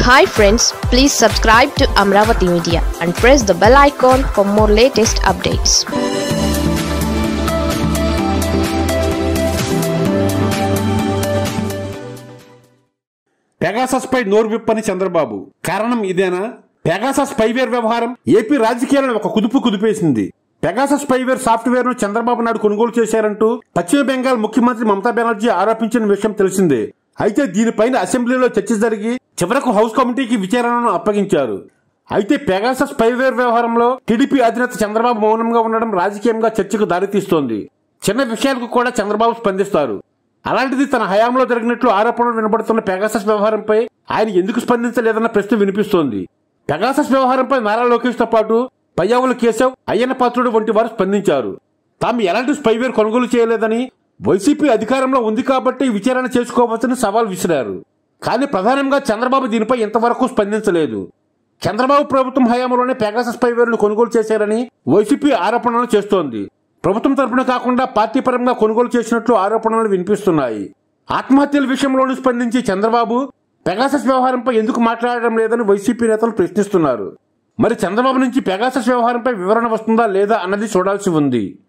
hi friends please subscribe to Amaravati media and press the bell icon for more latest updates Pegasus పై నోరు విప్పని చంద్రబాబు కారణం ఇదేనా Pegasus spyware వ్యవహారం ఏపీ రాజకీయాలను ఒక కుదుపు కుదిపేసింది పెగాసస్ స్పైవేర్ సాఫ్ట్వేర్ ను చంద్రబాబు నాయుడు కొనుగోలు చేశారంటూ పశ్చిమ బెంగాల్ ముఖ్యమంత్రి మమతా బెనర్జీ ఆరోపించిన విషయం తెలిసిందే అయితే దీనిపైన అసెంబ్లీలో చర్చ జరిగి చివరకు హౌస్ కమిటీకి విచారణను అప్పగించారు అయితే పెగాసస్ స్పైవేర్ వ్యవహారంలో టీడీపీ అధినేత చంద్రబాబు మౌనంగా ఉండడం రాజకీయంగా చర్చకు దారితీస్తోంది చిన్న విషయాలకు కూడా చంద్రబాబు స్పందిస్తారు అలాంటిది తన హయాంలో జరిగినట్లు ఆరోపణలు వినబడుతున్న పెగాసస్ వ్యవహారంపై ఆయన ఎందుకు స్పందించలేదన్న ప్రశ్న వినిపిస్తోంది పెగాసస్ వ్యవహారంపై నారా లోకేష్ తో పాటు పయ్యావుల కేశవ్ అయ్యన్న పాత్రుడు వంటి వారు స్పందించారు తాము ఎలాంటి స్పైవేర్ కొనుగోలు చేయలేదని వైసీపీ అధికారంలో ఉంది కాబట్టి విచారణ చేసుకోవచ్చని సవాల్ విసిరారు కానీ ప్రధానంగా చంద్రబాబు దీనిపై ఇంతవరకు స్పందించలేదు చంద్రబాబు ప్రభుత్వం హయాంలోనే పెగాసస్ స్పైవేర్ను కొనుగోలు చేశారని వైసీపీ ఆరోపణలు చేస్తోంది ప్రభుత్వం తరపున కాకుండా పార్టీ పరంగా కొనుగోలు చేసినట్లు ఆరోపణలు వినిపిస్తున్నాయి ఆత్మహత్యల విషయంలోనూ స్పందించి చంద్రబాబు పెగాసస్ వ్యవహారంపై ఎందుకు మాట్లాడడం లేదని వైసీపీ నేతలు ప్రశ్నిస్తున్నారు మరి చంద్రబాబు నుంచి పెగాసస్ వ్యవహారంపై వివరణ వస్తుందా లేదా అన్నది చూడాల్సి ఉంది